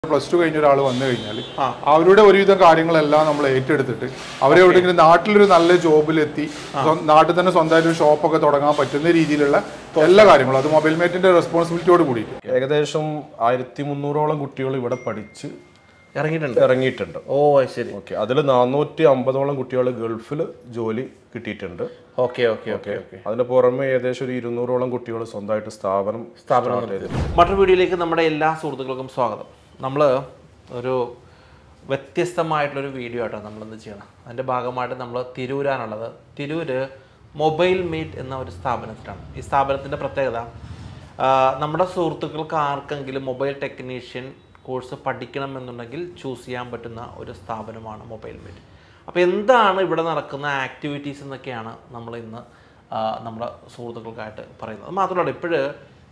Plus two കഴിഞ്ഞ ഒരാൾ വന്നു കഴിഞ്ഞാൽ അവരുടെ ഒരുവിധം കാര്യങ്ങളെല്ലാം നമ്മൾ ഏറ്റെടുത്തിട്ട് അവരെ എവിടെയെങ്കിലും നാട്ടിലൊരു നല്ല ജോബിലെത്തി സ്വ- നാട്ടിൽ തന്നെ സ്വന്തമായിട്ട് ഒരു ഷോപ്പൊക്കെ തുടങ്ങാൻ പറ്റുന്ന രീതിയിലുള്ള എല്ലാ കാര്യങ്ങളും അത് മൊബൈൽ മേറ്റിന്റെ റെസ്പോൺസിബിലിറ്റിയോട് കൂടിയിട്ട് ഏകദേശം ആയിരത്തി മുന്നൂറോളം കുട്ടികൾ ഇവിടെ പഠിച്ച് ഇറങ്ങിയിട്ടുണ്ട് ഇറങ്ങിയിട്ടുണ്ട് ഓ അത് ശരി ഓക്കെ അതിൽ നാനൂറ്റി അമ്പതോളം കുട്ടികൾ ഗൾഫിൽ ജോലി കിട്ടിയിട്ടുണ്ട് ഓക്കെ ഓക്കെ ഓക്കെ ഓക്കെ അതിന് പുറമെ ഏകദേശം ഒരു ഇരുന്നൂറോളം കുട്ടികൾ സ്വന്തമായിട്ട് സ്ഥാപനം സ്ഥാപനം start ചെയ്തിട്ടുണ്ട്. മറ്റൊരു വീഡിയോയിലേക്ക് നമ്മുടെ എല്ലാ സുഹൃത്തുക്കൾക്കും സ്വാഗതം നമ്മൾ ഒരു വ്യത്യസ്തമായിട്ടുള്ളൊരു വീഡിയോ ആയിട്ടാണ് നമ്മളിന്ന് ചെയ്യണം അതിൻ്റെ ഭാഗമായിട്ട് നമ്മൾ തിരൂരാണുള്ളത് തിരൂര് മൊബൈൽ മീറ്റ് എന്ന ഒരു സ്ഥാപനത്തിലാണ് ഈ സ്ഥാപനത്തിൻ്റെ പ്രത്യേകത ആ, നമ്മുടെ സുഹൃത്തുക്കൾക്ക് ആർക്കെങ്കിലും മൊബൈൽ ടെക്നീഷ്യൻ കോഴ്സ് പഠിക്കണമെന്നുണ്ടെങ്കിൽ ചൂസ് ചെയ്യാൻ പറ്റുന്ന ഒരു സ്ഥാപനമാണ് മൊബൈൽ മീറ്റ് അപ്പോൾ എന്താണ് ഇവിടെ നടക്കുന്ന ആക്ടിവിറ്റീസ് എന്നൊക്കെയാണ് നമ്മൾ ഇന്ന് ആ, നമ്മുടെ സുഹൃത്തുക്കൾക്കായിട്ട് പറയുന്നത് അത് മാത്രമല്ല ഇപ്പോഴ്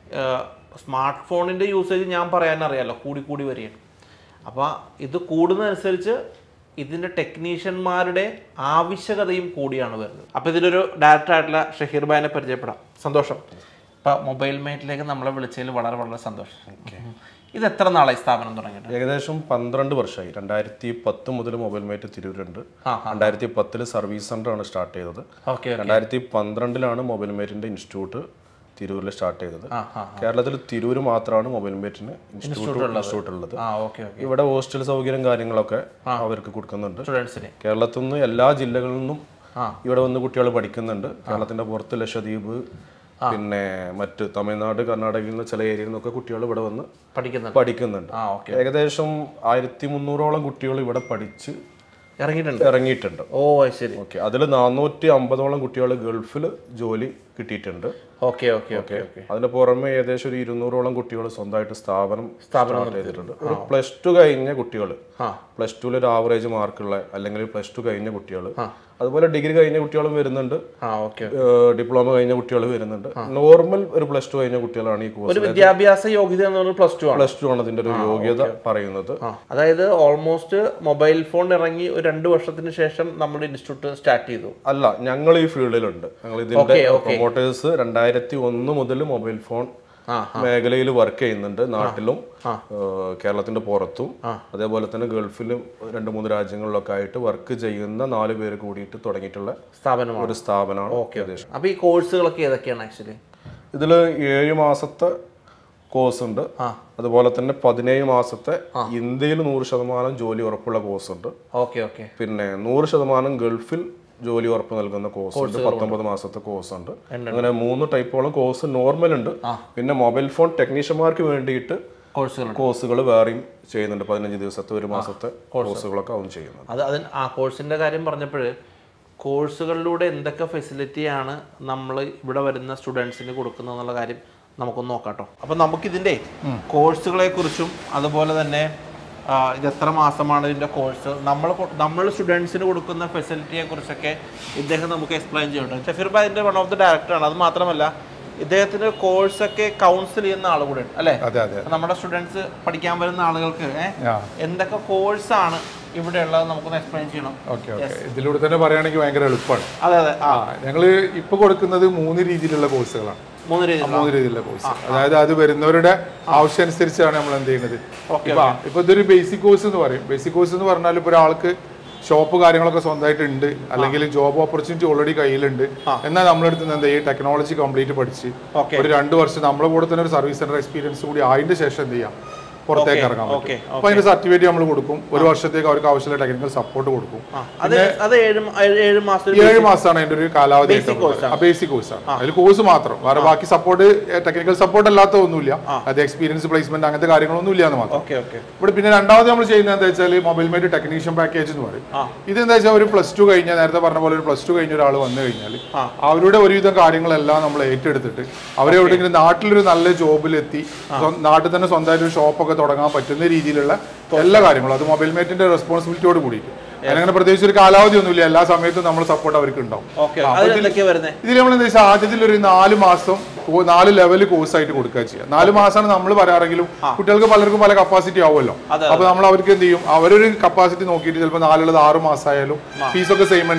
സ്മാർട്ട് ഫോണിൻ്റെ യൂസേജ് ഞാൻ പറയാൻ അറിയാലോ കൂടി കൂടി വരികയാണ് അപ്പോൾ ഇത് കൂടുന്നതനുസരിച്ച് ഇതിൻ്റെ ടെക്നീഷ്യന്മാരുടെ ആവശ്യകതയും കൂടിയാണ് വരുന്നത് അപ്പോൾ ഇതിലൊരു ഡയറക്ടർ ആയിട്ടുള്ള ഷഹീർ ഭായിനെ പരിചയപ്പെടാം സന്തോഷം ഇപ്പം മൊബൈൽ മേറ്റിലേക്ക് നമ്മളെ വിളിച്ചതിൽ വളരെ വളരെ സന്തോഷം ഇത് എത്ര നാളായി സ്ഥാപനം തുടങ്ങിയിട്ട് ഏകദേശം പന്ത്രണ്ട് വർഷമായി രണ്ടായിരത്തി പത്ത് മുതൽ മൊബൈൽ മേറ്റ് തിരൂരുണ്ട് ആ, രണ്ടായിരത്തി പത്തില് സർവീസ് സെന്റർ ആണ് സ്റ്റാർട്ട് ചെയ്തത് ഓക്കെ രണ്ടായിരത്തി പന്ത്രണ്ടിലാണ് മൊബൈൽ മേറ്റിന്റെ ഇൻസ്റ്റിറ്റ്യൂട്ട് തിരൂരിൽ സ്റ്റാർട്ട് ചെയ്തത് ആ ആ കേരളത്തിൽ തിരൂര് മാത്രമാണ് മൊബൈൽ മേറ്റിന് ഇൻസ്റ്റിറ്റ്യൂട്ട് ഇൻസ്റ്റിറ്റ്യൂട്ട് ഉള്ളത് ആ ഓക്കെ ഓക്കെ ഇവിടെ ഹോസ്റ്റൽ സൗകര്യം കാര്യങ്ങളൊക്കെ അവർക്ക് കൊടുക്കുന്നുണ്ട് സ്റ്റുഡൻസിന് കേരളത്തിൽ നിന്ന് എല്ലാ ജില്ലകളിൽ നിന്നും ആ. ഇവിടെ വന്ന് കുട്ടികൾ പഠിക്കുന്നുണ്ട് കേരളത്തിന്റെ പുറത്ത് ലക്ഷദ്വീപ് പിന്നെ മറ്റ് തമിഴ്നാട് കർണാടകയിൽ നിന്ന് ചില ഏരിയയിൽ നിന്നൊക്കെ കുട്ടികൾ ഇവിടെ വന്ന് പഠിക്കുന്നുണ്ട് പഠിക്കുന്നുണ്ട് ആ ഓക്കെ ഏകദേശം ആയിരത്തി മുന്നൂറോളം കുട്ടികൾ ഇവിടെ പഠിച്ച് ഇറങ്ങിയിട്ടുണ്ട് ഇറങ്ങിയിട്ടുണ്ട് ഓ അത് ശരി ഓക്കെ അതിൽ നാനൂറ്റി അമ്പതോളം കുട്ടികൾ ഗൾഫിൽ ജോലി കിട്ടിയിട്ടുണ്ട് ഓക്കെ ഓക്കെ ഓക്കെ ഓക്കെ അതിന് പുറമെ ഏകദേശം ഒരു ഇരുന്നൂറോളം കുട്ടികൾ സ്വന്തമായിട്ട് സ്ഥാപനം സ്ഥാപനം start ചെയ്തിട്ടുണ്ട് ഒരു പ്ലസ് ടു കഴിഞ്ഞ കുട്ടികൾ ആ പ്ലസ് ടുവിൽ ഒരു ആവറേജ് മാർക്കുള്ള അല്ലെങ്കിൽ പ്ലസ് ടു കഴിഞ്ഞ കുട്ടികൾ അതുപോലെ ഡിഗ്രി കഴിഞ്ഞ കുട്ടികളും വരുന്നുണ്ട് ആ ഓക്കെ ഡിപ്ലോമ കഴിഞ്ഞ കുട്ടികൾ വരുന്നുണ്ട് നോർമൽ ഒരു പ്ലസ് ടു കഴിഞ്ഞ കുട്ടികളാണ് ഈ കോഴ്സ് ഒരു വിദ്യാഭ്യാസ യോഗ്യത എന്ന് പറഞ്ഞാൽ പ്ലസ് ടു ആണ് പ്ലസ് ടു ആണ് അതിന്റെ ഒരു യോഗ്യത പറയുന്നത് ആ അതായത് ഓൾമോസ്റ്റ് മൊബൈൽ ഫോൺ ഇറങ്ങി ഒരു രണ്ട് വർഷത്തിന് ശേഷം നമ്മുടെ ഇൻസ്റ്റിറ്റ്യൂട്ട് സ്റ്റാർട്ട് ചെയ്തു അല്ല ഞങ്ങൾ ഈ ഫീൽഡിലുണ്ട് ഞങ്ങൾ ഇതിന്റെ Okay, okay. പ്രൊമോട്ടേഴ്സ് രണ്ടായിരത്തി ഒന്ന് മുതൽ മൊബൈൽ ഫോൺ ആ മേഖലയിൽ വർക്ക് ചെയ്യുന്നുണ്ട് നാട്ടിലും ഏഹ് കേരളത്തിന്റെ പുറത്തും അതേപോലെ തന്നെ ഗൾഫിലും രണ്ട് മൂന്ന് രാജ്യങ്ങളിലൊക്കെ ആയിട്ട് വർക്ക് ചെയ്യുന്ന നാല് പേര് കൂടിയിട്ട് തുടങ്ങിയിട്ടുള്ള സ്ഥാപനമാണ് ഒരു സ്ഥാപനമാണ് ഉദ്ദേശം അപ്പൊ ഈ കോഴ്സുകളൊക്കെ ഏതൊക്കെയാണ് ആക്ച്വലി ഇതിൽ ഏഴ് മാസത്തെ കോഴ്സ് ഉണ്ട് ആ. അതുപോലെ തന്നെ പതിനേഴ് മാസത്തെ ഇന്ത്യയിൽ നൂറ് ശതമാനം ജോലി ഉറപ്പുള്ള കോഴ്സ് ഉണ്ട് ഓക്കെ ഓക്കെ പിന്നെ നൂറ് ശതമാനം ഗൾഫിൽ ജോലി ഉറപ്പ് നൽകുന്ന കോഴ്സ് ഉണ്ട് പത്തൊമ്പത് മാസത്തെ കോഴ്സ് ഉണ്ട് അങ്ങനെ മൂന്ന് ടൈപ്പോളം കോഴ്സ് നോർമൽ ഉണ്ട് പിന്നെ മൊബൈൽ ഫോൺ ടെക്നീഷ്യന്മാർക്ക് വേണ്ടിയിട്ട് കോഴ്സുകൾ കോഴ്സുകൾ വേറെയും ചെയ്യുന്നുണ്ട് പതിനഞ്ച് ദിവസത്തെ ഒരു മാസത്തെ കോഴ്സുകളൊക്കെ അവൻ ചെയ്യുന്നുണ്ട് അത് അതിന് ആ കോഴ്സിന്റെ കാര്യം പറഞ്ഞപ്പോൾ കോഴ്സുകളിലൂടെ എന്തൊക്കെ ഫെസിലിറ്റിയാണ് നമ്മൾ ഇവിടെ വരുന്ന സ്റ്റുഡൻസിന് കൊടുക്കുന്നത് എന്നുള്ള കാര്യം നമുക്കൊന്ന് നോക്കാം കേട്ടോ അപ്പം നമുക്കിതിൻ്റെ കോഴ്സുകളെ കുറിച്ചും അതുപോലെ തന്നെ ആ, ഇത് എത്ര മാസമാണ് ഇതിൻ്റെ കോഴ്സ് നമ്മൾ കൊ- നമ്മൾ സ്റ്റുഡൻസിന് കൊടുക്കുന്ന ഫെസിലിറ്റിയെ കുറിച്ചൊക്കെ ഇദ്ദേഹം നമുക്ക് എക്സ്പ്ലെയിൻ ചെയ്യട്ടെ ഷഫീർ ഭായ് ഇതിൻ്റെ വൺ ഓഫ് ദി ഡയറക്ടറാണ് അത് മാത്രമല്ല ഇദ്ദേഹത്തിന് കോഴ്സൊക്കെ കൗൺസിൽ ചെയ്യുന്ന ആൾ കൂടെ ഉണ്ട് അല്ലേ അതെ അതെ നമ്മുടെ സ്റ്റുഡൻസ് പഠിക്കാൻ വരുന്ന ആളുകൾക്ക് ഏഹ് ആ എന്തൊക്കെ കോഴ്സാണ് ഇവിടെ ഉള്ളത് നമുക്കൊന്ന് എക്സ്പ്ലെയിൻ ചെയ്യണം ഓക്കെ ഓക്കെ ഇതിലൂടെ തന്നെ പറയുകയാണെങ്കിൽ ഭയങ്കര എളുപ്പമാണ് അതെ അതെ ആ ആ ഞങ്ങൾ ഇപ്പൊ കൊടുക്കുന്നത് മൂന്ന് രീതിയിലുള്ള കോഴ്സുകളാണ് മൂന്ന് രീതി മൂന്ന് രീതിയിലുള്ള കോഴ്സ് അതായത് അത് വരുന്നവരുടെ ആവശ്യം അനുസരിച്ചാണ് നമ്മൾ എന്ത് ചെയ്യുന്നത് ഇപ്പൊ ഇപ്പൊ ഇതൊരു ബേസിക് കോഴ്സ് എന്ന് പറയും ബേസിക് കോഴ്സ് എന്ന് പറഞ്ഞാൽ ഇപ്പൊ ഒരാൾക്ക് ഷോപ്പ് കാര്യങ്ങളൊക്കെ സ്വന്തമായിട്ട് ഉണ്ട് അല്ലെങ്കിൽ ജോബ് ഓപ്പർച്യൂണിറ്റി ഓൾറെഡി കയ്യിലുണ്ട് എന്നാൽ നമ്മളെടുത്ത് നിന്ന് എന്ത് ചെയ്യും ടെക്നോളജി കംപ്ലീറ്റ് പഠിച്ച് Okay. ഒരു രണ്ട് വർഷം നമ്മളെ കൂടെ തന്നെ ഒരു സർവീസ് സെന്റർ എക്സ്പീരിയൻസ് കൂടി അതിന്റെ ശേഷം എന്ത് ചെയ്യാം പുറത്തേക്ക് ഇറങ്ങാൻ okay, പറ്റും അപ്പൊ അതിന്റെ സർട്ടിഫിക്കറ്റ് നമ്മൾ കൊടുക്കും ഒരു വർഷത്തേക്ക് അവർക്ക് ആവശ്യമുള്ള ടെക്നിക്കൽ സപ്പോർട്ട് കൊടുക്കും അത് അത് ഏഴ് മ- ഏഴ് ഏഴ് മാസം ഏഴ് മാസമാണ് അതിന്റെ ഒരു കാലാവധി ബേസിക് കോഴ്സാണ് അതിൽ കോഴ്സ് മാത്രം വേറെ ബാക്കി സപ്പോർട്ട് ടെക്നിക്കൽ സപ്പോർട്ട് അല്ലാത്ത ഒന്നുമില്ല അത് എക്സ്പീരിയൻസ് പ്ലേസ്മെന്റ് അങ്ങനത്തെ കാര്യങ്ങളൊന്നും ഇല്ല എന്ന് മാത്രം ഓക്കെ ഓക്കെ ഇവിടെ പിന്നെ രണ്ടാമത് നമ്മൾ ചെയ്യുന്നത് എന്താ വെച്ചാൽ മൊബൈൽ മേറ്റ് ടെക്നീഷ്യൻ പാക്കേജ് എന്ന് പറയും ആ. ഇതെന്താ വെച്ചാൽ ഒരു പ്ലസ് ടു കഴിഞ്ഞ നേരത്തെ പറഞ്ഞ പോലെ ഒരു പ്ലസ് ടു കഴിഞ്ഞ ഒരാൾ വന്നു കഴിഞ്ഞാൽ ആ. അവരുടെ ഒരുവിധം കാര്യങ്ങളെല്ലാം നമ്മൾ ഏറ്റെടുത്തിട്ട് അവരെ എവിടെയെങ്കിലും നാട്ടിലൊരു നല്ല ജോബിലെത്തി സ്വ- നാട്ടിൽ തന്നെ സ്വന്തമായിട്ട് ഒരു ഷോപ്പൊക്കെ തുടങ്ങാൻ പറ്റുന്ന രീതിയിലുള്ള എല്ലാ കാര്യങ്ങളും അത് മൊബൈൽ മേറ്റിന്റെ റെസ്പോൺസിബിലിറ്റിയോട് കൂടിയിട്ട് അതിനങ്ങനെ പ്രത്യേകിച്ച് ഒരു കാലാവധി ഒന്നുമില്ല എല്ലാ സമയത്തും നമ്മൾ സപ്പോർട്ട് അവർക്ക് ഉണ്ടാവും ഓക്കെ അതിൽ എന്തൊക്കെയാ വരുന്നത് ഇതിൽ നമ്മൾ എന്താ വെച്ചാൽ ആദ്യത്തിൽ ഒരു നാല് മാസം കോ- നാല് ലെവൽ കോഴ്സ് ആയിട്ട് കൊടുക്കുക ചെയ്യുക നാല് മാസമാണ് നമ്മൾ പറയാറെങ്കിലും കുട്ടികൾക്ക് പലർക്കും പല കപ്പാസിറ്റി ആവുമല്ലോ അതെ, അപ്പൊ നമ്മൾ അവർക്ക് എന്ത് ചെയ്യും അവരൊരു കപ്പാസിറ്റി നോക്കിയിട്ട് ചിലപ്പോൾ നാലുള്ളത് ആറ് മാസമായാലും ഫീസൊക്കെ സെയിം തന്നെയാണ്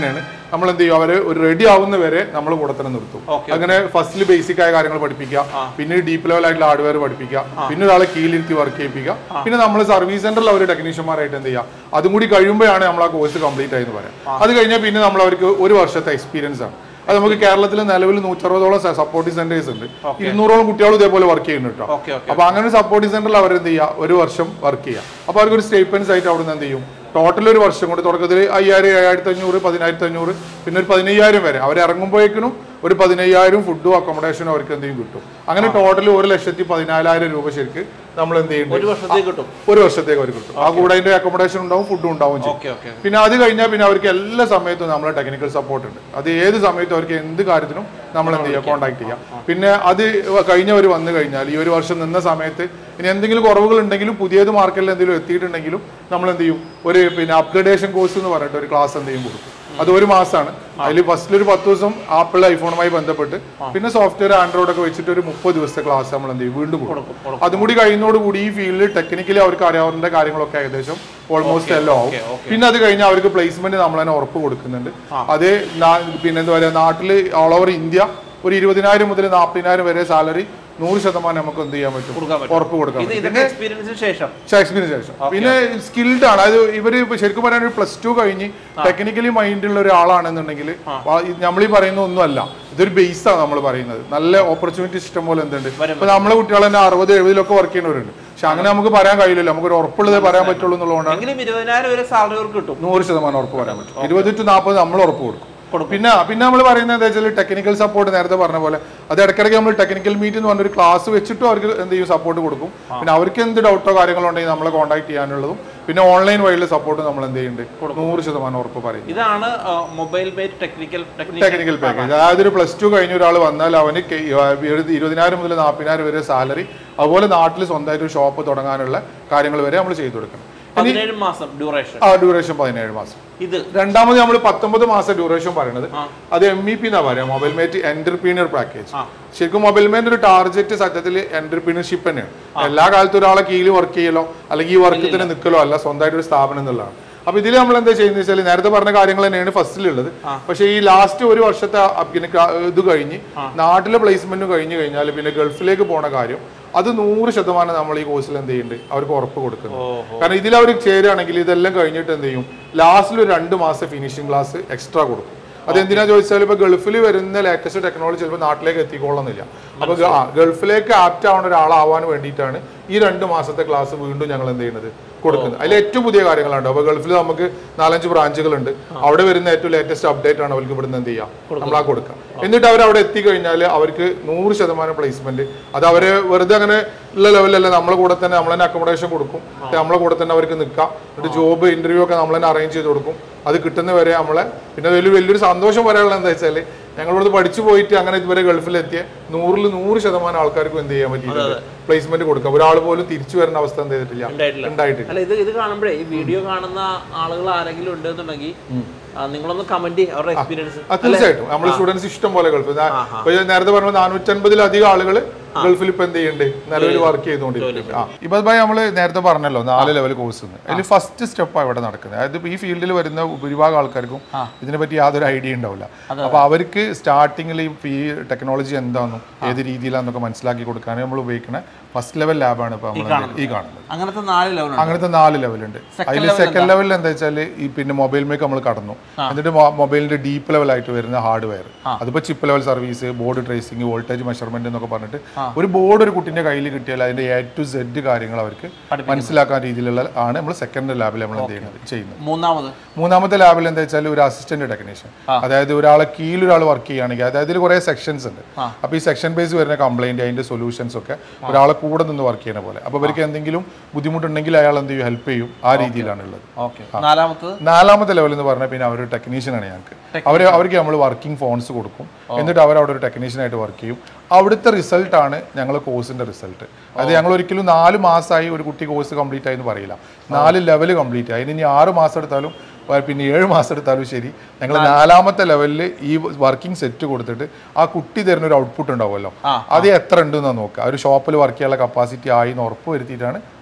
നമ്മൾ എന്ത് ചെയ്യും അവരെ ഒരു റെഡി ആവുന്ന വരെ നമ്മൾ കൂടെ തന്നെ നിർത്തും അങ്ങനെ ഫസ്റ്റിൽ ബേസിക് ആയ കാര്യങ്ങൾ പഠിപ്പിക്കുക പിന്നെ ഡീപ്പ് ലെവൽ ആയിട്ടുള്ള ഹാർഡ്വെയർ പഠിപ്പിക്കുക പിന്നെ ഒരാളെ കീഴിലിരുത്തി വർക്ക് ചെയ്യിപ്പിക്കുക പിന്നെ നമ്മൾ സർവീസ് സെന്ററിൽ അവർ ടെക്നീഷ്യന്മാരായിട്ട് എന്ത് ചെയ്യുക അതും കൂടി കഴിയുമ്പോഴാണ് നമ്മൾ ആ കോഴ്സ് കംപ്ലീറ്റ് ആയെന്ന് പറയാം അത് കഴിഞ്ഞാൽ പിന്നെ നമ്മൾ അവർക്ക് ഒരു വർഷത്തെ എക്സ്പീരിയൻസ് ആണ് അത് നമുക്ക് കേരളത്തിൽ നിലവിൽ നൂറ്ററുപതോളം സപ്പോർട്ടിംഗ് സെന്റേഴ്സ് ഉണ്ട് ഇരുന്നൂറോളം കുട്ടികളും ഇതേപോലെ വർക്ക് ചെയ്യുന്നുണ്ട് കേട്ടോ ഓക്കെ ഓക്കെ അപ്പൊ അങ്ങനെ ഒരു സപ്പോർട്ടിംഗ് സെന്ററിൽ അവർ എന്ത് ചെയ്യുക ഒരു വർഷം വർക്ക് ചെയ്യുക അപ്പൊ അവർക്ക് ഒരു സ്റ്റേറ്റ്മെന്റ്സ് ആയിട്ട് അവിടെ നിന്ന് എന്ത് ചെയ്യും ടോട്ടൽ ഒരു വർഷം കൊണ്ട് തുടക്കത്തിൽ അയ്യായിരം ഏഴായിരത്തി അഞ്ഞൂറ് പതിനായിരത്തി അഞ്ഞൂറ് പിന്നെ ഒരു പതിനയ്യായിരം വരെ അവർ ഇറങ്ങുമ്പോഴേക്കും ഒരു പതിനയ്യായിരം ഫുഡും അക്കോമഡേഷനും അവർക്ക് എന്തെങ്കിലും കിട്ടും അങ്ങനെ ടോട്ടൽ ഒരു ലക്ഷത്തി പതിനാലായിരം രൂപ ശരിക്ക് നമ്മൾ എന്ത് ഒരു ചെയ്യുന്നുണ്ട് വർഷത്തേക്ക് കിട്ടും ഒരു വർഷത്തേക്ക് അവർ കിട്ടും ആ കൂടെ അതിന്റെ അക്കോമഡേഷൻ ഉണ്ടാവും ഫുഡും ഉണ്ടാവും ചെയ്യും ഓക്കെ ഓക്കെ പിന്നെ അത് കഴിഞ്ഞാൽ പിന്നെ അവർക്ക് എല്ലാ സമയത്തും നമ്മളെ ടെക്നിക്കൽ സപ്പോർട്ട് ഉണ്ട് അത് ഏത് സമയത്തും അവർക്ക് എന്ത് കാര്യത്തിനും നമ്മൾ എന്ത് ചെയ്യുക കോൺടാക്ട് ചെയ്യാം പിന്നെ അത് കഴിഞ്ഞവർ വന്നു കഴിഞ്ഞാൽ ഈ ഒരു വർഷം നിന്ന സമയത്ത് ഇനി എന്തെങ്കിലും കുറവുകൾ ഉണ്ടെങ്കിലും പുതിയത് മാർക്കറ്റിൽ എന്തെങ്കിലും എത്തിയിട്ടുണ്ടെങ്കിലും നമ്മൾ എന്ത് ചെയ്യും ഒരു പിന്നെ അപ്ഗ്രഡേഷൻ കോഴ്സ് എന്ന് പറഞ്ഞിട്ട് ഒരു ക്ലാസ് എന്തെങ്കിലും കൊടുക്കും അത് ഒരു മാസമാണ് അതിൽ ഫസ്റ്റിൽ ഒരു പത്ത് ദിവസം ആപ്പിൾ ഐഫോണുമായി ബന്ധപ്പെട്ട് പിന്നെ സോഫ്റ്റ്വെയർ ആൻഡ്രോയിഡ് ഒക്കെ വെച്ചിട്ട് ഒരു മുപ്പത് ദിവസത്തെ ക്ലാസ് നമ്മൾ എന്ത് ചെയ്യും വീണ്ടും കൊടുക്കും അതും കൂടി കഴിയുന്നതോടുകൂടി ഈ ഫീൽഡിൽ ടെക്നിക്കലി അവർക്ക് അറിയാവുന്ന കാര്യങ്ങളൊക്കെ ഏകദേശം ഓൾമോസ്റ്റ് എല്ലാം ആവും പിന്നെ അത് കഴിഞ്ഞാൽ അവർക്ക് പ്ലേസ്മെന്റ് നമ്മൾ തന്നെ ഉറപ്പ് കൊടുക്കുന്നുണ്ട് അത് നാ- പിന്നെ എന്താ പറയുക നാട്ടിൽ ഓൾ ഓവർ ഇന്ത്യ ഒരു ഇരുപതിനായിരം മുതൽ നാൽപ്പതിനായിരം വരെ സാലറി നൂറ് ശതമാനം നമുക്ക് എന്ത് ചെയ്യാൻ പറ്റും കൊടുക്കാൻ പറ്റും. ഉറപ്പ് കൊടുക്കാൻ ഇത് പറ്റും ഇതൊക്കെ എക്സ്പീരിയൻസിന് ശേഷം ഷേക്സ്പിയറിന് ശേഷം പിന്നെ സ്കിൽഡ് ആണ് അതായത് ഇവര് ഇപ്പൊ ശരിക്കും പറയാൻ ഒരു പ്ലസ് ടു കഴിഞ്ഞ് ടെക്നിക്കലി മൈൻഡുള്ള ഒരാളാണെന്നുണ്ടെങ്കിൽ നമ്മൾ ഈ പറയുന്ന ഒന്നുമല്ല ഇതൊരു ബേസ് ആണ് നമ്മൾ പറയുന്നത് നല്ല ഓപ്പർച്യൂണിറ്റി ഇഷ്ടം പോലെ എന്തുണ്ട് ഇപ്പൊ നമ്മളെ കുട്ടികൾ തന്നെ അറുപത് എഴുപതിലൊക്കെ വർക്ക് ചെയ്യുന്നവരുണ്ട് പക്ഷെ അങ്ങനെ നമുക്ക് പറയാൻ കഴിയില്ലല്ലോ നമുക്ക് ഒരു ഉറപ്പുള്ളതേ പറയാൻ പറ്റുള്ളൂ എന്നുള്ളതുകൊണ്ടാണ് എങ്കിലും ഇരുപതിനായിരം വരെ സാലറി അവർക്ക് കിട്ടും നൂറ് ശതമാനം ഉറപ്പ് പറയാൻ പറ്റും ഇരുപത് ടു നാൽപ്പത് നമ്മൾ ഉറപ്പ് കൊടുക്കും പിന്നെ പിന്നെ നമ്മൾ പറയുന്നത് എന്താ വെച്ചാൽ ടെക്നിക്കൽ സപ്പോർട്ട് നേരത്തെ പറഞ്ഞ പോലെ അത് ഇടയ്ക്കിടയ്ക്ക് നമ്മൾ ടെക്നിക്കൽ മീറ്റ് എന്ന് പറഞ്ഞൊരു ക്ലാസ് വെച്ചിട്ടും അവർക്ക് എന്ത് ചെയ്യും സപ്പോർട്ട് കൊടുക്കും പിന്നെ അവർക്ക് എന്ത് ഡൗട്ടോ കാര്യങ്ങളോ ഉണ്ടെങ്കിൽ നമ്മളെ കോൺടാക്ട് ചെയ്യാനുള്ളതും പിന്നെ ഓൺലൈൻ വഴിയുള്ള സപ്പോർട്ട് നമ്മൾ എന്ത് ചെയ്യുന്നുണ്ട് നൂറ് ശതമാനം ഉറപ്പ് പറയും ഇതാണ് mobile mate technical technical technical package അതായത് ഒരു പ്ലസ് ടു കഴിഞ്ഞ ഒരാൾ വന്നാൽ അവന് കെ- ഇരുപത് ഇരുപതിനായിരം മുതൽ നാൽപ്പതിനായിരം വരെ സാലറി അതുപോലെ നാട്ടിൽ സ്വന്തമായിട്ട് ഒരു ഷോപ്പ് തുടങ്ങാനുള്ള കാര്യങ്ങൾ വരെ നമ്മൾ ചെയ്തു കൊടുക്കണം പതിനേഴ് മാസം ഡ്യൂറേഷൻ ആ ഡ്യൂറേഷൻ പതിനേഴ് മാസം ഇത് രണ്ടാമത് നമ്മൾ പത്തൊമ്പത് മാസം ഡ്യൂറേഷൻ പറയുന്നത് അത് എം ഇ പി എന്നാ പറയാ മൊബൈൽ മേറ്റ് എന്റർപ്രീനിയർ പാക്കേജ് ശരിക്കും മൊബൈൽ മേറ്റ് ഒരു ടാർഗറ്റ് സത്യത്തിൽ എന്റർപ്രീനർഷിപ്പ് തന്നെയാണ് എല്ലാ കാലത്തും ഒരാളെ കീഴിൽ വർക്ക് ചെയ്യലോ അല്ലെങ്കിൽ ഈ വർക്കിൽ തന്നെ നിൽക്കലോ അല്ല സ്വന്തമായിട്ട് ഒരു സ്ഥാപനം എന്നുള്ളതാണ് അപ്പൊ ഇതിൽ നമ്മൾ എന്താ ചെയ്യുന്നത് വെച്ചാൽ നേരത്തെ പറഞ്ഞ കാര്യങ്ങൾ തന്നെയാണ് ഫസ്റ്റിലുള്ളത് പക്ഷേ ഈ ലാസ്റ്റ് ഒരു വർഷത്തെ അ- പിന്നെ ക- ഇത് കഴിഞ്ഞ് നാട്ടിലെ പ്ലേസ്മെന്റ് കഴിഞ്ഞ് കഴിഞ്ഞാൽ പിന്നെ ഗൾഫിലേക്ക് പോണ കാര്യം അത് നൂറ് ശതമാനം നമ്മൾ ഈ കോഴ്സിൽ എന്ത് ചെയ്യുന്നുണ്ട് അവർക്ക് ഉറപ്പ് കൊടുക്കുന്നു കാരണം ഇതിൽ അവർ ചേരുകയാണെങ്കിൽ ഇതെല്ലാം കഴിഞ്ഞിട്ട് എന്ത് ചെയ്യും ലാസ്റ്റിൽ ഒരു രണ്ട് മാസം ഫിനിഷിംഗ് ക്ലാസ് എക്സ്ട്രാ കൊടുക്കും അതെന്തിനാ ചോദിച്ചാൽ ഇപ്പൊ ഗൾഫിൽ വരുന്ന ലേറ്റസ്റ്റ് ടെക്നോളജി ചിലപ്പോൾ നാട്ടിലേക്ക് എത്തിക്കൊള്ളുന്നില്ല അപ്പൊ ഗ- ആ, ഗൾഫിലേക്ക് ആപ്റ്റ് ആവുന്ന ഒരാളാവാൻ വേണ്ടിയിട്ടാണ് ഈ രണ്ട് മാസത്തെ ക്ലാസ് വീണ്ടും ഞങ്ങൾ എന്ത് ചെയ്യുന്നത് കൊടുക്കുന്നത് അതിൽ ഏറ്റവും പുതിയ കാര്യങ്ങളുണ്ട് അപ്പൊ ഗൾഫിൽ നമുക്ക് നാലഞ്ച് ബ്രാഞ്ചുകൾ ഉണ്ട് അവിടെ വരുന്ന ഏറ്റവും ലേറ്റസ്റ്റ് അപ്ഡേറ്റ് ആണ് അവർക്ക് ഇവിടുന്ന് എന്ത് ചെയ്യാം നമ്മൾ ആ കൊടുക്കാം എന്നിട്ട് അവർ അവിടെ എത്തിക്കഴിഞ്ഞാൽ അവർക്ക് നൂറ് ശതമാനം പ്ലേസ്മെന്റ് അത് അവര് വെറുതെ അങ്ങനെ ഉള്ള ലെവലല്ല നമ്മളെ കൂടെ തന്നെ നമ്മൾ തന്നെ അക്കോമഡേഷൻ കൊടുക്കും എന്നിട്ട് നമ്മളെ കൂടെ തന്നെ അവർക്ക് നിൽക്കാം എന്നിട്ട് ജോബ് ഇന്റർവ്യൂ ഒക്കെ നമ്മൾ തന്നെ അറേഞ്ച് ചെയ്ത് കൊടുക്കും അത് കിട്ടുന്നവരെ നമ്മളെ പിന്നെ വലിയ വലിയൊരു സന്തോഷം പറയാനുള്ളത് എന്താ വെച്ചാൽ ഞങ്ങളിവിടുന്ന് പഠിച്ചു പോയിട്ട് അങ്ങനെ ഇതുവരെ ഗൾഫിലെത്തിയ നൂറിൽ നൂറ് ശതമാനം ആൾക്കാർക്കും എന്ത് ചെയ്യാൻ പറ്റിയിട്ടുണ്ട് പ്ലേസ്മെന്റ് കൊടുക്കാം ഒരാൾ പോലും തിരിച്ചു വരുന്ന അവസ്ഥ എന്ത് ചെയ്തിട്ടില്ല ഉണ്ടായിട്ടില്ല ഉണ്ടായിട്ടില്ല അല്ല ഇത് ഇത് കാണുമ്പോഴേ ഈ വീഡിയോ കാണുന്ന ആളുകൾ ആരെങ്കിലും ഉണ്ടെന്നുണ്ടെങ്കിൽ ആ, നിങ്ങളൊന്ന് കമന്റ് ചെയ്യും അവരുടെ എക്സ്പീരിയൻസ് ആ, തീർച്ചയായിട്ടും നമ്മുടെ സ്റ്റുഡൻസ് ഇഷ്ടം പോലെ ഗൾഫിൽ ദാ, ഇപ്പൊ ഞാൻ നേരത്തെ പറഞ്ഞ നാനൂറ്റൻപതിലധികം ആളുകൾ ഗൾഫിൽ ഇപ്പൊ എന്ത് ചെയ്യുന്നുണ്ട് നിലവിൽ വർക്ക് ചെയ്തുകൊണ്ടിരിക്കുന്നത് ആ ഇപ്പൊ ഭായി നമ്മള് നേരത്തെ പറഞ്ഞല്ലോ നാല് ലെവൽ കോഴ്സ് അതിൽ ഫസ്റ്റ് സ്റ്റെപ്പാണ് ഇവിടെ നടക്കുന്നത് അതായത് ഇപ്പൊ ഈ ഫീൽഡിൽ വരുന്ന ഭൂരിഭാഗം ആൾക്കാർക്കും ഇതിനെപ്പറ്റി യാതൊരു ഐഡിയ ഉണ്ടാവില്ല അപ്പൊ അവർക്ക് സ്റ്റാർട്ടിങ്ങിൽ ഈ ടെക്നോളജി എന്താണെന്നും ഏത് രീതിയിലാണെന്നൊക്കെ മനസ്സിലാക്കി കൊടുക്കാൻ നമ്മൾ ഉപയോഗിക്കുന്ന ഫസ്റ്റ് ലെവൽ ലാബാണ് ഇപ്പൊ നമ്മൾ ഈ കാണുന്നത് അങ്ങനത്തെ നാല് ലെവൽ അങ്ങനത്തെ നാല് ലെവലുണ്ട് അതിൽ സെക്കൻഡ് ലെവലിൽ എന്താ വെച്ചാൽ ഈ പിന്നെ മൊബൈൽ മേക്ക് നമ്മൾ കടന്നു എന്നിട്ട് മൊബൈലിന്റെ ഡീപ്പ് ലെവലായിട്ട് വരുന്ന ഹാർഡ്വെയർ അതിപ്പോ chip level service board tracing voltage measurement എന്നൊക്കെ പറഞ്ഞിട്ട് ഒരു ബോർഡ് ഒരു കുട്ടിന്റെ കയ്യിൽ കിട്ടിയാൽ അതിന്റെ എ ടു സെഡ് കാര്യങ്ങൾ അവർക്ക് മനസ്സിലാക്കാൻ രീതിയിലുള്ള ആണ് നമ്മൾ സെക്കൻഡ് ലാബിൽ നമ്മൾ എന്ത് ചെയ്യുന്നത് ചെയ്യുന്നത് മൂന്നാമത് മൂന്നാമത്തെ ലാബിൽ എന്താ വെച്ചാൽ ഒരു അസിസ്റ്റന്റ് ടെക്നീഷ്യൻ അതായത് ഒരാളെ കീഴിൽ ഒരാൾ വർക്ക് ചെയ്യുകയാണെങ്കിൽ അതായത് ഇതിൽ കുറെ സെക്ഷൻസ് ഉണ്ട് അപ്പൊ ഈ സെക്ഷൻ ബേസ് വരുന്ന കംപ്ലൈന്റ് അതിന്റെ സൊല്യൂഷൻസ് ഒക്കെ ഒരാളെ കൂടെ നിന്ന് വർക്ക് ചെയ്യുന്ന പോലെ അപ്പൊ ഇവർക്ക് എന്തെങ്കിലും ബുദ്ധിമുട്ടുണ്ടെങ്കിൽ അയാൾ എന്ത് ചെയ്യും ഹെൽപ്പ് ചെയ്യും ആ രീതിയിലാണ് ഉള്ളത് ഓക്കെ നാലാമത്തത് നാലാമത്തെ ലെവൽ എന്ന് പറഞ്ഞാൽ പിന്നെ അവർ ടെക്നീഷ്യനാണ് ഞങ്ങൾക്ക് അവർ അവർക്ക് നമ്മൾ വർക്കിംഗ് ഫോൺസ് കൊടുക്കും എന്നിട്ട് അവർ അവിടെ ഒരു ടെക്നീഷ്യനായിട്ട് വർക്ക് ചെയ്യും അവിടുത്തെ റിസൾട്ട് ആണ് ഞങ്ങൾ കോഴ്സിന്റെ റിസൾട്ട് അത് ഞങ്ങൾ ഒരിക്കലും നാല് മാസമായി ഒരു കുട്ടി കോഴ്സ് കംപ്ലീറ്റ് ആയി എന്ന് പറയില്ല നാല് ലെവൽ കംപ്ലീറ്റ് ആയി ഇനി ആറ് മാസം എടുത്താലും വ- പിന്നെ ഏഴ് മാസം എടുത്താലും ശരി ഞങ്ങൾ നാലാമത്തെ ലെവലിൽ ഈ വർക്കിംഗ് സെറ്റ് കൊടുത്തിട്ട് ആ കുട്ടി തരുന്ന ഒരു ഔട്ട്പുട്ട് ഉണ്ടാവുമല്ലോ അത് എത്ര ഉണ്ട് എന്നാ നോക്കുക ഒരു ഷോപ്പിൽ വർക്ക് ചെയ്യാനുള്ള കപ്പാസിറ്റി ആയി എന്ന് ഉറപ്പ് വരുത്തിയിട്ടാണ്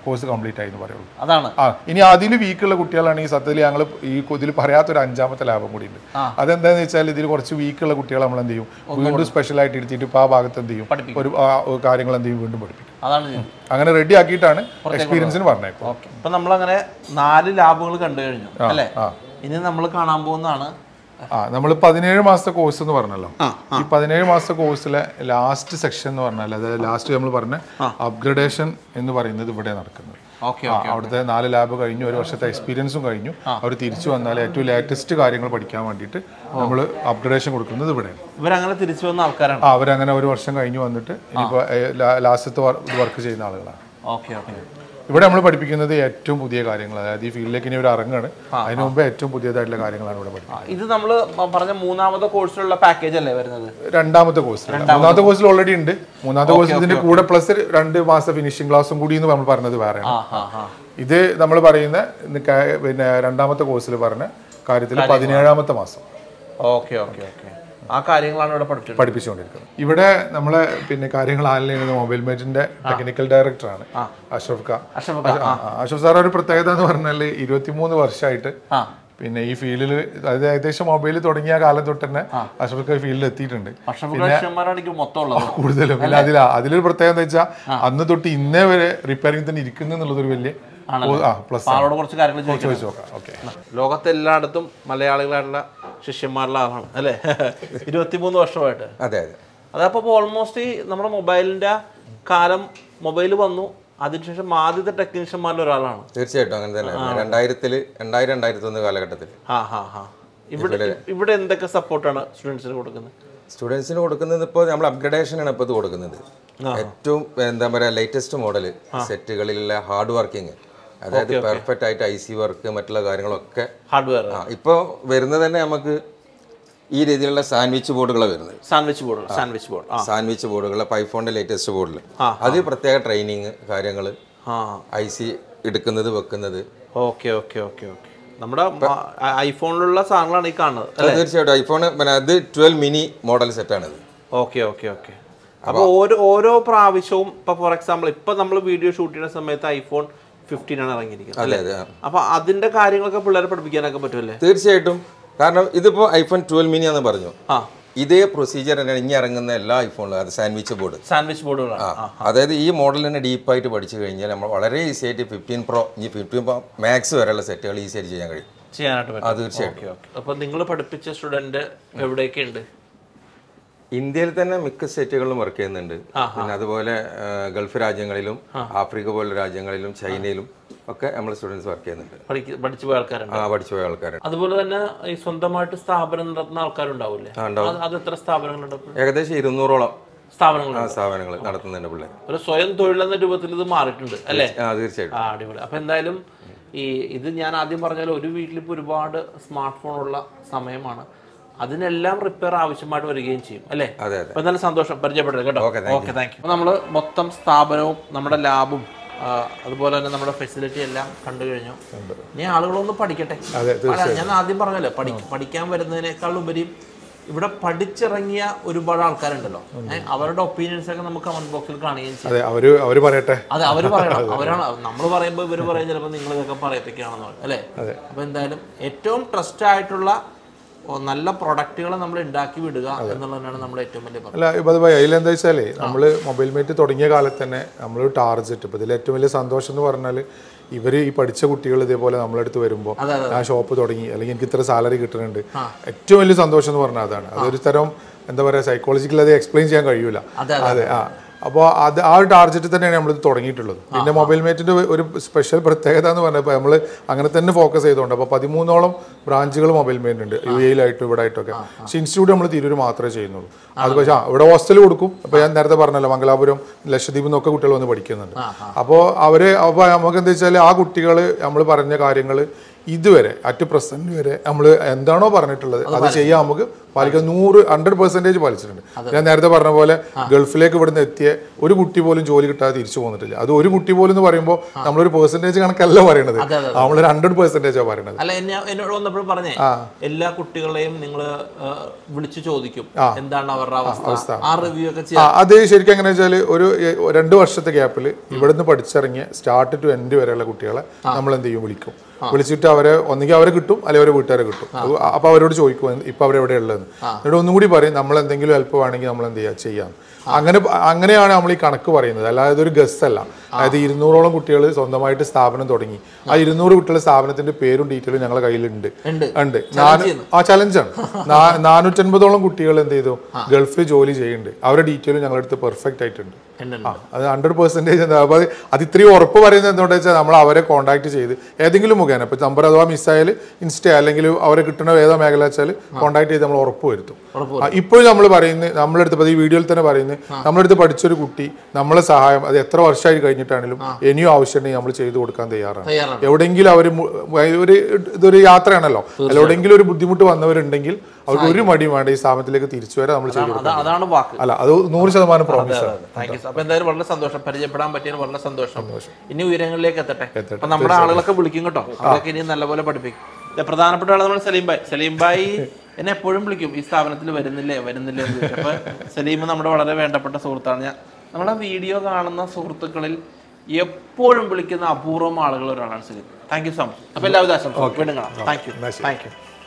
കോഴ്സ് കംപ്ലീറ്റ് ആയി എന്ന് പറയുള്ളൂ അതാണ് ആ ഇനി അതിൽ വീക്കുള്ള കുട്ടികളാണെങ്കിൽ സത്യത്തിൽ ഞങ്ങൾ ഈ ഇതിൽ പറയാത്തൊരു അഞ്ചാമത്തെ ലാഭം കൂടി ഉണ്ട് അതെന്താണെന്ന് വെച്ചാൽ ഇതിൽ കുറച്ച് വീക്കുള്ള കുട്ടികളെ നമ്മൾ എന്ത് ചെയ്യും വീണ്ടും സ്പെഷ്യലായിട്ട് എടുത്തിട്ട് ഇപ്പോൾ ആ ഭാഗത്ത് എന്ത് ചെയ്യും ഒരു ആ, ഒരു കാര്യങ്ങൾ എന്ത് ചെയ്യും വീണ്ടും പഠിപ്പിക്കും അതാണ് ഇത് അങ്ങനെ റെഡി ആക്കിയിട്ടാണ് എക്സ്പീരിയൻസിന് പറഞ്ഞേക്കും ഓക്കെ ഇപ്പൊ നമ്മളങ്ങനെ നാല് ലാബുകൾ കണ്ടു കഴിഞ്ഞു അല്ലേ ആ. ഇനി നമ്മൾ കാണാൻ പോകുന്നതാണ് ആ നമ്മൾ പതിനേഴ് മാസത്തെ കോഴ്സ് എന്ന് പറഞ്ഞല്ലോ ഈ പതിനേഴ് മാസത്തെ കോഴ്സിലെ ലാസ്റ്റ് സെക്ഷൻ എന്ന് പറഞ്ഞാൽ അതായത് ലാസ്റ്റ് നമ്മൾ പറഞ്ഞ അപ്ഗ്രഡേഷൻ എന്ന് പറയുന്നത് ഇവിടെ നടക്കുന്നത് ഓക്കെ ആ, അവിടുത്തെ നാല് ലാബ് കഴിഞ്ഞു ഒരു വർഷത്തെ എക്സ്പീരിയൻസും കഴിഞ്ഞു അവർ തിരിച്ചു വന്നാൽ ഏറ്റവും ലേറ്റസ്റ്റ് കാര്യങ്ങൾ പഠിക്കാൻ വേണ്ടിയിട്ട് നമ്മൾ അപ്ഗ്രഡേഷൻ കൊടുക്കുന്നത് ഇവിടെയാണ് ഇവരങ്ങനെ തിരിച്ചു വന്ന ആൾക്കാരാണ് ആ അവരങ്ങനെ ഒരു വർഷം കഴിഞ്ഞു വന്നിട്ട് ഇനിയിപ്പോൾ ലാസ്റ്റത്തെ വർക്ക് ചെയ്യുന്ന ആളുകളാണ് ഓക്കെ ഓക്കെ ഇവിടെ നമ്മൾ പഠിപ്പിക്കുന്നത് ഏറ്റവും പുതിയ കാര്യങ്ങൾ അതായത് ഈ ഫീൽഡിലേക്ക് ഇനി ഒരു ഇറങ്ങാണ് അതിന് മുമ്പ് ഏറ്റവും പുതിയതായിട്ടുള്ള കാര്യങ്ങളാണ് ഇവിടെ പഠിക്കുന്നത് ഇത് നമ്മൾ പറഞ്ഞ മൂന്നാമത്തെ കോഴ്സിലുള്ള പാക്കേജ് അല്ലേ വരുന്നത് രണ്ടാമത്തെ കോഴ്സ് മൂന്നാമത്തെ കോഴ്സിൽ ഓൾറെഡി ഉണ്ട് മൂന്നാമത്തെ കോഴ്സിൽ ഇതിന്റെ കൂടെ പ്ലസ് രണ്ട് മാസം ഫിനിഷിംഗ് ക്ലാസ്സും കൂടി എന്ന് നമ്മൾ പറഞ്ഞത് വേറെയാണ് ആ ആ ആ ഇത് നമ്മൾ പറയുന്ന ഇന്ന് ക- പിന്നെ രണ്ടാമത്തെ കോഴ്സിൽ പറഞ്ഞ കാര്യത്തിൽ പതിനേഴാമത്തെ മാസം ഓക്കെ ഓക്കെ ഓക്കെ ആ കാര്യങ്ങളാണ് ഇവിടെ പഠിച്ചത് പഠിപ്പിച്ചുകൊണ്ടിരിക്കുന്നത് ഇവിടെ നമ്മളെ പിന്നെ കാര്യങ്ങൾ ഹാൻഡിൽ ചെയ്യുന്നത് മൊബൈൽ മേറ്റിന്റെ ടെക്നിക്കൽ ഡയറക്ടറാണ് അഷ്റഫ് ഖാൻ അഷ്റഫ് ആ, ആ, അഷ്റഫ് സാർ ഒരു പ്രത്യേകത എന്ന് പറഞ്ഞാൽ ഇരുപത്തിമൂന്ന് വർഷമായിട്ട് ആ പിന്നെ ഈ ഫീൽഡിൽ അതായത് ഏകദേശം മൊബൈൽ തുടങ്ങിയ കാലം തൊട്ട് തന്നെ അഷ്റഫ് ഖാൻ ഫീൽഡിൽ എത്തിയിട്ടുണ്ട് വർഷപ്രകാശന്മാരാണ് എനിക്ക് മൊത്തം ഉള്ളത് കൂടുതലും പിന്നെ അതിലാ അതിലൊരു പ്രത്യേകത എന്താ വെച്ചാൽ അന്ന് തൊട്ട് ഇന്നേ വരെ റിപ്പയറിംഗ് തന്നെ ഇരിക്കുന്നു എന്നുള്ളതൊരു വലിയ ആ പ്ലസ് ആളോട് കുറച്ച് കാര്യങ്ങൾ ചോദിച്ചു ചോദിച്ചു നോക്കാം ഓക്കെ ലോകത്തെല്ലായിടത്തും മലയാളികളായിട്ടുള്ള ശിഷ്യന്മാരുടെ ആളാണ് അല്ലേ ഇരുപത്തിമൂന്ന് വർഷമായിട്ട് അതെ അതെ അതപ്പോൾ ഓൾമോസ്റ്റ് ഈ നമ്മുടെ മൊബൈലിന്റെ കാലം മൊബൈൽ വന്നു അതിനുശേഷം ആദ്യത്തെ ടെക്നീഷ്യന്മാരിൽ ഒരാളാണ് തീർച്ചയായിട്ടും അങ്ങനെ തന്നെ രണ്ടായിരത്തില് രണ്ടായിരം രണ്ടായിരത്തി ഒന്ന് കാലഘട്ടത്തിൽ ആ ഹാ ഹാ ഇവിടെ ഇവിടെ എന്തൊക്കെ സപ്പോർട്ടാണ് സ്റ്റുഡൻസിന് കൊടുക്കുന്നത് സ്റ്റുഡൻസിന് കൊടുക്കുന്നത് ഇപ്പോൾ നമ്മൾ അപ്ഗ്രഡേഷനാണ് ഇപ്പോൾ ഇത് കൊടുക്കുന്നത് ഏറ്റവും എന്താ പറയുക ലേറ്റസ്റ്റ് മോഡൽ സെറ്റുകളിലുള്ള ഹാർഡ് വർക്കിംഗ് അതായത് പെർഫെക്റ്റ് ആയിട്ട് ഐ സി വർക്ക് മറ്റുള്ള കാര്യങ്ങളൊക്കെ ഹാർഡ്വെയർ ആ ഇപ്പോൾ വരുന്നത് തന്നെ നമുക്ക് ഈ രീതിയിലുള്ള സാൻഡ്വിച്ച് ബോർഡുകളാണ് വരുന്നത് സാൻഡ്വിച്ച് ബോർഡ് സാൻഡ്വിച്ച് ബോർഡ് ആ സാൻഡ്വിച്ച് ബോർഡുകൾ ഐഫോണിന്റെ ലേറ്റസ്റ്റ് ബോർഡിൽ അത് പ്രത്യേക ട്രെയിനിങ് കാര്യങ്ങൾ ആ ഐ സി എടുക്കുന്നത് വെക്കുന്നത് ഓക്കെ ഓക്കെ ഓക്കെ ഓക്കെ നമ്മുടെ മ- ഐഫോണിലുള്ള സാധനങ്ങളാണ് ഈ കാണുന്നത് അത് തീർച്ചയായിട്ടും ഐഫോൺ പിന്നെ അത് ട്വൽവ് മിനി മോഡൽ സെറ്റാണിത് ഓക്കെ ഓക്കെ ഓക്കെ അപ്പോൾ ഓരോ ഓരോ പ്രാവശ്യവും ഇപ്പൊ ഫോർ എക്സാമ്പിൾ ഇപ്പൊ നമ്മൾ വീഡിയോ ഷൂട്ട് ചെയ്യുന്ന സമയത്ത് ഐഫോൺ ഫിഫ്റ്റീൻ ആണ് ഇറങ്ങിയിരിക്കുന്നത് അതെ അതെ ആ. അപ്പൊ അതിന്റെ കാര്യങ്ങളൊക്കെ പിള്ളേരെ പഠിപ്പിക്കാനൊക്കെ പറ്റുമല്ലേ തീർച്ചയായിട്ടും കാരണം ഇതിപ്പോൾ ഐഫോൺ ട്വൽവ് മിനി എന്ന് പറഞ്ഞു ആ ഇതേ പ്രൊസീജിയർ തന്നെയാണ് ഇനി ഇറങ്ങുന്ന എല്ലാ ഐഫോണിലും അത് സാൻഡ്വിച്ച് ബോർഡ് സാൻഡ്വിച്ച് ബോർഡുകളാണ് ആ അതായത് ഈ മോഡൽ തന്നെ ഡീപ്പായിട്ട് പഠിച്ചു കഴിഞ്ഞാൽ നമ്മൾ വളരെ ഈസി ആയിട്ട് ഫിഫ്റ്റീൻ പ്രോ ഇനി ഫിഫ്റ്റീൻ പ്രോ മാക്സ് വരെയുള്ള സെറ്റുകൾ ഈസി ആയിട്ട് ചെയ്യാൻ കഴിയും ചെയ്യാനായിട്ട് പറ്റും ആ തീർച്ചയായിട്ടും ഓക്കെ ഓക്കെ അപ്പൊ നിങ്ങൾ പഠിപ്പിച്ച സ്റ്റുഡന്റ് എവിടെയൊക്കെ ഉണ്ട് ഇന്ത്യയിൽ തന്നെ മിക്ക സ്റ്റേറ്റുകളിലും വർക്ക് ചെയ്യുന്നുണ്ട് പിന്നെ അതുപോലെ ആ, ഗൾഫ് രാജ്യങ്ങളിലും ആഫ്രിക്ക പോലുള്ള രാജ്യങ്ങളിലും ചൈനയിലും ഒക്കെ നമ്മൾ സ്റ്റുഡൻസ് വർക്ക് ചെയ്യുന്നുണ്ട് പഠിക്ക പഠിച്ചു പോയ ആൾക്കാരുണ്ട് ആ പഠിച്ചു പോയ ആൾക്കാരുണ്ട് അതുപോലെ തന്നെ ഈ സ്വന്തമായിട്ട് സ്ഥാപനം നടത്തുന്ന ആൾക്കാരുണ്ടാവില്ലേ അത് അത് എത്ര സ്ഥാപനങ്ങളുണ്ട് ഇപ്പോൾ? ഏകദേശം ഇരുന്നൂറോളം സ്ഥാപനങ്ങളുണ്ട് സ്ഥാപനങ്ങൾ നടത്തുന്നുണ്ട് പിള്ളേർ ഒരു സ്വയം തൊഴിലെന്ന രൂപത്തിൽ ഇത് മാറിയിട്ടുണ്ട് അല്ലേ ആ തീർച്ചയായിട്ടും ആ അടിപൊളി അപ്പൊ എന്തായാലും ഈ ഇത് ഞാൻ ആദ്യം പറഞ്ഞാൽ ഒരു വീട്ടിലിപ്പോൾ ഒരുപാട് സ്മാർട്ട് ഫോൺ ഉള്ള സമയമാണ് അതിനെല്ലാം റിപ്പയർ ആവശ്യമായിട്ട് വരികയും ചെയ്യും അല്ലേ അതെ അതെ അപ്പൊ എന്തായാലും സന്തോഷം പരിചയപ്പെട്ടത് കേട്ടോ Okay, thank okay thank you നമ്മൾ മൊത്തം സ്ഥാപനവും നമ്മുടെ ലാബും ആ, അതുപോലെ തന്നെ നമ്മുടെ ഫെസിലിറ്റി എല്ലാം കണ്ടു കഴിഞ്ഞു ഇനി ആളുകളൊന്ന് പഠിക്കട്ടെ അതെ, അല്ല, ഞാൻ ആദ്യം പറഞ്ഞല്ലോ പഠി പഠിക്കാൻ വരുന്നതിനേക്കാൾ ഉപരി ഇവിടെ പഠിച്ചിറങ്ങിയ ഒരുപാട് ആൾക്കാരുണ്ടല്ലോ ഏ, അവരുടെ ഒപ്പീനിയൻസ് ഒക്കെ നമുക്ക് കമന്റ് ബോക്സിൽ കാണുകയും ചെയ്യും അതെ അവര് അവര് പറയട്ടെ അതെ അവര് പറയണം അവരാണ് നമ്മൾ പറയുമ്പോൾ ഇവര് പറയും ചിലപ്പോൾ നിങ്ങൾ ഇതൊക്കെ പറയത്തൊക്കെയാണെന്ന് പറയും അല്ലേ അപ്പൊ എന്തായാലും ഏറ്റവും ട്രസ്റ്റ് ആയിട്ടുള്ള ഓ, നല്ല പ്രൊഡക്റ്റുകൾ നമ്മൾ ഉണ്ടാക്കി വിടുക എന്നുള്ളതാണ് നമ്മുടെ ഏറ്റവും വലിയ പദ്ധതി അല്ല ഇപ്പൊ അത് ഭയ- അതിലെന്താ വെച്ചാലേ നമ്മള് മൊബൈൽ മേറ്റ് തുടങ്ങിയ കാലത്ത് തന്നെ നമ്മളൊരു ടാർജറ്റ് ഇപ്പൊ ഇതിൽ ഏറ്റവും വലിയ സന്തോഷം എന്ന് പറഞ്ഞാൽ ഇവര് ഈ പഠിച്ച കുട്ടികൾ ഇതേപോലെ നമ്മളെ അടുത്ത് വരുമ്പോൾ ഞാൻ ഷോപ്പ് തുടങ്ങി അല്ലെങ്കിൽ എനിക്ക് ഇത്ര സാലറി കിട്ടുന്നുണ്ട് ഏറ്റവും വലിയ സന്തോഷം എന്ന് പറഞ്ഞാൽ അതാണ് അതൊരു തരം എന്താ പറയാ സൈക്കോളജിക്കൽ അത് എക്സ്പ്ലെയിൻ ചെയ്യാൻ കഴിയൂല അതെ ആ അപ്പോൾ അത് ആ ഒരു ടാർജറ്റ് തന്നെയാണ് നമ്മൾ തുടങ്ങിയിട്ടുള്ളത് പിന്നെ മൊബൈൽ മേറ്റിന്റെ ഒരു സ്പെഷ്യൽ പ്രത്യേകത എന്ന് പറഞ്ഞപ്പോൾ നമ്മൾ അങ്ങനെ തന്നെ ഫോക്കസ് ചെയ്തുകൊണ്ട് അപ്പോൾ പതിമൂന്നോളം ബ്രാഞ്ചുകൾ മൊബൈൽ മേറ്റ് ഉണ്ട് യു എയിലായിട്ടും ഇവിടെ ആയിട്ടൊക്കെ പക്ഷേ ഇൻസ്റ്റിറ്റ്യൂട്ട് നമ്മൾ തിരൂർ മാത്രമേ ചെയ്യുന്നുള്ളൂ അത് പക്ഷേ ആ ഇവിടെ ഹോസ്റ്റൽ കൊടുക്കും അപ്പോൾ ഞാൻ നേരത്തെ പറഞ്ഞല്ലോ മംഗലാപുരം ലക്ഷദ്വീപിൽ നിന്നൊക്കെ കുട്ടികൾ വന്ന് പഠിക്കുന്നുണ്ട് അപ്പോൾ അവര് അപ്പോൾ നമുക്ക് എന്താ വെച്ചാൽ ആ കുട്ടികൾ നമ്മൾ പറഞ്ഞ കാര്യങ്ങൾ ഇതുവരെ അറ്റ് പ്രസന്റ് വരെ നമ്മൾ എന്താണോ പറഞ്ഞിട്ടുള്ളത് അത് ചെയ്യാൻ നമുക്ക് പാലിക്കാൻ നൂറ് ഹൺഡ്രഡ് പെർസെന്റേജ് പാലിച്ചിട്ടുണ്ട് ഞാൻ നേരത്തെ പറഞ്ഞ പോലെ ഗൾഫിലേക്ക് ഇവിടുന്ന് എത്തിയ ഒരു കുട്ടി പോലും ജോലി കിട്ടാതെ തിരിച്ചു പോന്നിട്ടില്ല അത് ഒരു കുട്ടി പോലും എന്ന് പറയുമ്പോൾ നമ്മളൊരു പെർസെന്റേജ് കണക്കല്ല പറയണത് നമ്മളൊരു ഹൺഡ്രഡ് പെർസെന്റേജാണ് പറയണത് അല്ല എന്നെ എന്നോട് വന്നപ്പോഴും പറഞ്ഞേ എല്ലാ കുട്ടികളെയും നിങ്ങൾ വിളിച്ചു ചോദിക്കും എന്താണ് അവരുടെ അവസ്ഥ ആ റിവ്യൂ ഒക്കെ ആ, ചെയ്യാം അത് ശരിക്കും എങ്ങനെ വെച്ചാൽ ഒരു എ, രണ്ട് വർഷത്തെ ഗ്യാപ്പിൽ ഇവിടുന്ന് പഠിച്ചിറങ്ങിയ സ്റ്റാർട്ട് ടു എൻഡ് വരെയുള്ള കുട്ടികളെ നമ്മൾ എന്ത് ചെയ്യും വിളിക്കും വിളിച്ചിട്ട് അവരെ ഒന്നുകിൽ അവരെ കിട്ടും അല്ലെങ്കിൽ അവരെ വീട്ടുകാരെ കിട്ടും അത് അപ്പൊ അവരോട് ചോദിക്കും എന്ത് ഇപ്പൊ അവരെവിടെ ഉള്ളതെന്ന് എന്നിട്ട് ഒന്നും കൂടി പറയും നമ്മൾ എന്തെങ്കിലും ഹെൽപ്പ് വേണമെങ്കിൽ നമ്മൾ എന്ത് ചെയ്യാം ചെയ്യാം അങ്ങനെ പ- അങ്ങനെയാണ് നമ്മൾ ഈ കണക്ക് പറയുന്നത് അല്ലാതെ ഇതൊരു ഗസ് അല്ല അതായത് ഇരുന്നൂറോളം കുട്ടികൾ സ്വന്തമായിട്ട് സ്ഥാപനം തുടങ്ങി ആ ഇരുന്നൂറ് കുട്ടികളുടെ സ്ഥാപനത്തിന്റെ പേരും ഡീറ്റെയിലും ഞങ്ങളുടെ കയ്യിലുണ്ട് ഉണ്ട്. ഉണ്ട് നാല് ആ ചലഞ്ചാണ് നാനൂറ്റൻപതോളം കുട്ടികൾ എന്ത് ചെയ്തു ഗൾഫിൽ ജോലി ചെയ്യുന്നുണ്ട് അവരുടെ ഡീറ്റെയിലും ഞങ്ങളുടെ അടുത്ത് പെർഫെക്റ്റ് ആയിട്ടുണ്ട് ഉണ്ട്, ആ, അത് ഹൺഡ്രഡ് പെർസെന്റേജ് എന്താ അപ്പൊ അത് അത് ഇത്രയും ഉറപ്പ് പറയുന്നത് എന്തുകൊണ്ടാ വെച്ചാൽ നമ്മൾ അവരെ കോൺടാക്ട് ചെയ്ത് ഏതെങ്കിലും മുഖേന ഇപ്പൊ നമ്പർ അഥവാ മിസ്സായാൽ ഇൻസ്റ്റ അല്ലെങ്കിൽ അവരെ കിട്ടുന്ന ഏതോ മേഖല വെച്ചാൽ കോൺടാക്ട് ചെയ്ത് നമ്മൾ ഉറപ്പ് വരുത്തും ഇപ്പോഴും നമ്മൾ പറയുന്നത് നമ്മളെടുത്ത് ഇപ്പൊ ഈ വീഡിയോയിൽ തന്നെ പറയുന്നത് നമ്മളെടുത്ത് പഠിച്ചൊരു കുട്ടി നമ്മളെ സഹായം അത് എത്ര വർഷമായി കഴിഞ്ഞിട്ടാണെങ്കിലും ഇനിയും ആവശ്യമുണ്ടെങ്കിൽ നമ്മൾ ചെയ്തു കൊടുക്കാൻ തയ്യാറാണ് തയ്യാറാണ് എവിടെയെങ്കിലും അവർ ഒരു ഇതൊരു യാത്രയാണല്ലോ അല്ല എവിടെയെങ്കിലും ഒരു ബുദ്ധിമുട്ട് വന്നവരുണ്ടെങ്കിൽ അവർക്ക് ഒരു മടിയും വേണ്ട ഈ സ്ഥാപനത്തിലേക്ക് തിരിച്ചു വരാൻ നമ്മൾ ചെയ്തു കൊടുക്കും അതാ- അതാണ് വാക്ക് അല്ല അത് നൂറ് ശതമാനം പ്രോമിസ് ആണ് താങ്ക് യു അപ്പൊ എന്തായാലും വളരെ സന്തോഷം പരിചയപ്പെടാൻ പറ്റിയത് വളരെ സന്തോഷം ഇനി ഉയരങ്ങളിലേക്ക് എത്തട്ടെ അപ്പൊ നമ്മുടെ ആളുകളൊക്കെ വിളിക്കും കേട്ടോ അവരൊക്കെ ഇനി നല്ലപോലെ പഠിപ്പിക്കും ഇത് പ്രധാനപ്പെട്ട ആൾ നമ്മൾ സലീം ഭായ് സലീം ഭായ് എന്നെ എപ്പോഴും വിളിക്കും ഈ സ്ഥാപനത്തിൽ വരുന്നില്ലേ വരുന്നില്ലേ എന്ന് ചോദിച്ചു അപ്പൊ സലീം നമ്മുടെ വളരെ വേണ്ടപ്പെട്ട സുഹൃത്താണ് ഞാൻ നമ്മുടെ വീഡിയോ കാണുന്ന സുഹൃത്തുക്കളിൽ എപ്പോഴും വിളിക്കുന്ന അപൂർവം ആളുകൾ ഒരാളാണ് Saleem thank you so much അപ്പൊ എല്ലാവിധ ആശംസ വീണ്ടും കാണാം താങ്ക് യു താങ്ക് യു